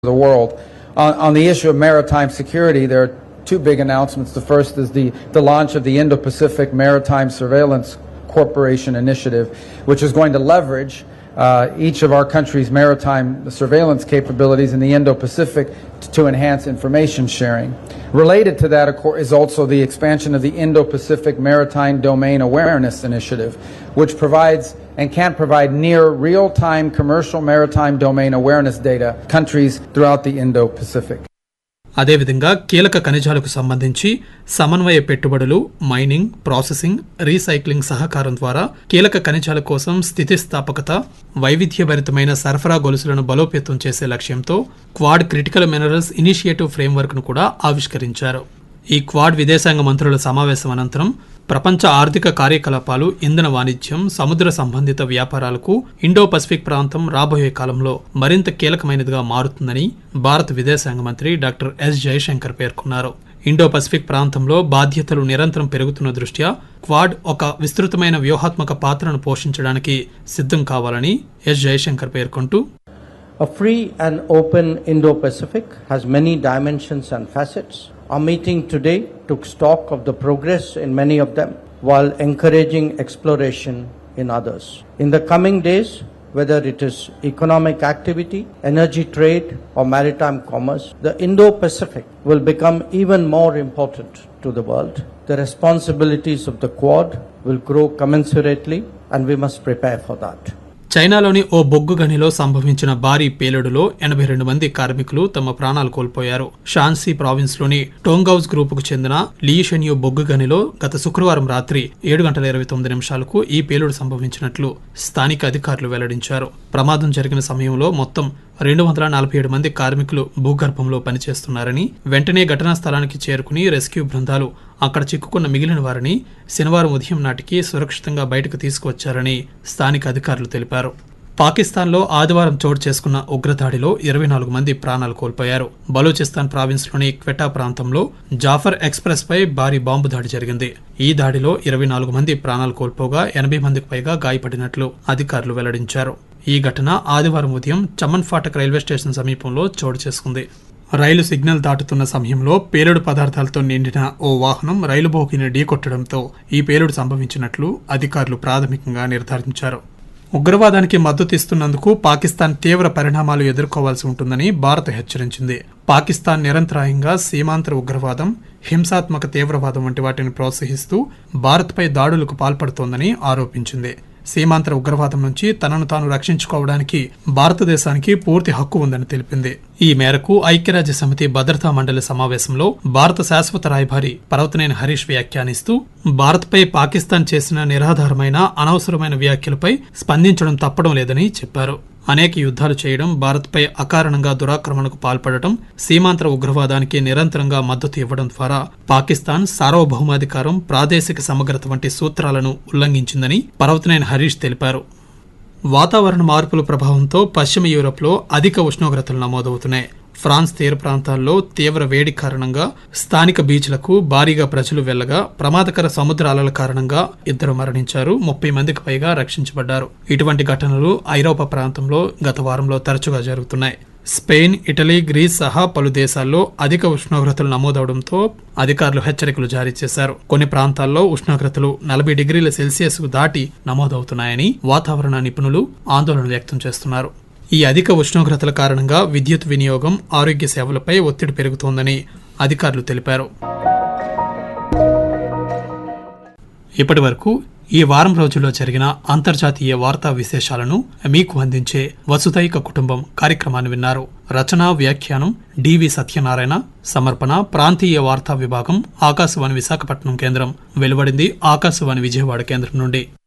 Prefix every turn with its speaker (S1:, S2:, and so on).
S1: the world. On, on the issue of maritime security, there are two big announcements. The first is the, the launch of the Indo Pacific Maritime Surveillance Corporation Initiative, which is going to leverage uh, each of our country's maritime surveillance capabilities in the Indo Pacific to enhance information sharing. Related to that, of course, is also the expansion of the Indo Pacific Maritime Domain Awareness Initiative, which provides and can provide near real time commercial maritime domain awareness data countries throughout the Indo Pacific.
S2: అదేవిధంగా కీలక ఖనిజాలకు సంబంధించి సమన్వయ పెట్టుబడులు mining processing recycling సహకారం ద్వారా కీలక ఖనిజాల కోసం స్థితిస్థాపకత వైవిధ్యభరితమైన సరఫరా గొలుసులను బలోపేతం చేసే లక్ష్యంతో quad critical minerals initiative framework ను కూడా ఆవిష్కరించారు ఈ క్వాడ్ విదేశాంగ మంత్రుల సమావేశం అనంతరం ప్రపంచ ఆర్థిక కార్యకలాపాలు ఇంధన వాణిజ్యం సముద్ర సంబంధిత వ్యాపారాలకు ఇండో పసిఫిక్ ప్రాంతం రాబోయే కాలంలో మరింత కీలకమైనదిగా మారుతుందని భారత విదేశాంగ మంత్రి డాక్టర్ ఎస్ జయశంకర్ పేర్కొన్నారు ఇండో పసిఫిక్ ప్రాంతంలో బాధ్యతలు నిరంతరం పెరుగుతున్న దృష్ట్యా క్వాడ్ ఒక విస్తృతమైన వ్యూహాత్మక పాత్రను పోషించడానికి సిద్ధం కావాలని ఎస్ జయశంకర్ పేర్కొంటూ
S3: A free and open Indo Pacific has many dimensions and facets. Our meeting today took stock of the progress in many of them while encouraging exploration in others. In the coming days, whether it is economic activity, energy trade, or maritime commerce, the Indo Pacific will become even more important to the world. The responsibilities of the Quad will grow commensurately, and we must prepare for that.
S2: చైనాలోని ఓ బొగ్గు గనిలో సంభవించిన భారీ పేలుడులో ఎనభై రెండు మంది కార్మికులు తమ ప్రాణాలు కోల్పోయారు షాన్సీ ప్రావిన్స్ లోని టోంగౌజ్ గ్రూపుకు చెందిన లీషెన్యూ బొగ్గు గనిలో గత శుక్రవారం రాత్రి ఏడు గంటల ఇరవై తొమ్మిది నిమిషాలకు ఈ పేలుడు సంభవించినట్లు స్థానిక అధికారులు వెల్లడించారు ప్రమాదం జరిగిన సమయంలో మొత్తం రెండు వందల నలభై ఏడు మంది కార్మికులు భూగర్భంలో పనిచేస్తున్నారని వెంటనే ఘటనా స్థలానికి చేరుకుని రెస్క్యూ బృందాలు అక్కడ చిక్కుకున్న మిగిలిన వారిని శనివారం ఉదయం నాటికి సురక్షితంగా బయటకు తీసుకువచ్చారని స్థానిక అధికారులు తెలిపారు పాకిస్తాన్లో ఆదివారం చోటు చేసుకున్న ఉగ్రదాడిలో ఇరవై నాలుగు మంది ప్రాణాలు కోల్పోయారు బలూచిస్తాన్ ప్రావిన్స్లోని క్వెటా ప్రాంతంలో జాఫర్ ఎక్స్ప్రెస్ పై భారీ బాంబు దాడి జరిగింది ఈ దాడిలో ఇరవై నాలుగు మంది ప్రాణాలు కోల్పోగా ఎనభై మందికి పైగా గాయపడినట్లు అధికారులు వెల్లడించారు ఈ ఘటన ఆదివారం ఉదయం చమన్ ఫాటక్ రైల్వే స్టేషన్ సమీపంలో చోటు చేసుకుంది రైలు సిగ్నల్ దాటుతున్న సమయంలో పేలుడు పదార్థాలతో నిండిన ఓ వాహనం రైలు బోగిని ఢీకొట్టడంతో ఈ పేలుడు సంభవించినట్లు అధికారులు ప్రాథమికంగా నిర్ధారించారు ఉగ్రవాదానికి మద్దతిస్తున్నందుకు పాకిస్తాన్ తీవ్ర పరిణామాలు ఎదుర్కోవాల్సి ఉంటుందని భారత్ హెచ్చరించింది పాకిస్తాన్ నిరంతరాయంగా సీమాంతర ఉగ్రవాదం హింసాత్మక తీవ్రవాదం వంటి వాటిని ప్రోత్సహిస్తూ భారత్పై దాడులకు పాల్పడుతోందని ఆరోపించింది సీమాంతర ఉగ్రవాదం నుంచి తనను తాను రక్షించుకోవడానికి భారతదేశానికి పూర్తి హక్కు ఉందని తెలిపింది ఈ మేరకు ఐక్యరాజ్య సమితి భద్రతా మండలి సమావేశంలో భారత శాశ్వత రాయబారి పర్వతనేని హరీష్ వ్యాఖ్యానిస్తూ భారత్పై పాకిస్తాన్ చేసిన నిరాధారమైన అనవసరమైన వ్యాఖ్యలపై స్పందించడం తప్పడం లేదని చెప్పారు అనేక యుద్ధాలు చేయడం భారత్పై అకారణంగా దురాక్రమణకు పాల్పడటం సీమాంతర ఉగ్రవాదానికి నిరంతరంగా మద్దతు ఇవ్వడం ద్వారా పాకిస్తాన్ సార్వభౌమాధికారం ప్రాదేశిక సమగ్రత వంటి సూత్రాలను ఉల్లంఘించిందని పర్వతనేని హరీష్ తెలిపారు వాతావరణ మార్పుల ప్రభావంతో పశ్చిమ యూరప్లో అధిక ఉష్ణోగ్రతలు నమోదవుతున్నాయి ఫ్రాన్స్ తీర ప్రాంతాల్లో తీవ్ర వేడి కారణంగా స్థానిక బీచ్లకు భారీగా ప్రజలు వెళ్లగా ప్రమాదకర సముద్ర అలల కారణంగా ఇద్దరు మరణించారు ముప్పై మందికి పైగా రక్షించబడ్డారు ఇటువంటి ఘటనలు ఐరోపా ప్రాంతంలో గత వారంలో తరచుగా జరుగుతున్నాయి స్పెయిన్ ఇటలీ గ్రీస్ సహా పలు దేశాల్లో అధిక ఉష్ణోగ్రతలు నమోదవడంతో అధికారులు హెచ్చరికలు జారీ చేశారు కొన్ని ప్రాంతాల్లో ఉష్ణోగ్రతలు నలభై డిగ్రీల సెల్సియస్ కు దాటి నమోదవుతున్నాయని వాతావరణ నిపుణులు ఆందోళన వ్యక్తం చేస్తున్నారు ఈ అధిక ఉష్ణోగ్రతల కారణంగా విద్యుత్ వినియోగం ఆరోగ్య సేవలపై ఒత్తిడి పెరుగుతోందని అధికారులు తెలిపారు ఇప్పటి వరకు ఈ వారం రోజుల్లో జరిగిన అంతర్జాతీయ వార్తా విశేషాలను మీకు అందించే వసుదైక కుటుంబం కార్యక్రమాన్ని విన్నారు రచన వ్యాఖ్యానం డివి సత్యనారాయణ సమర్పణ ప్రాంతీయ వార్తా విభాగం ఆకాశవాణి విశాఖపట్నం కేంద్రం వెలువడింది ఆకాశవాణి విజయవాడ కేంద్రం నుండి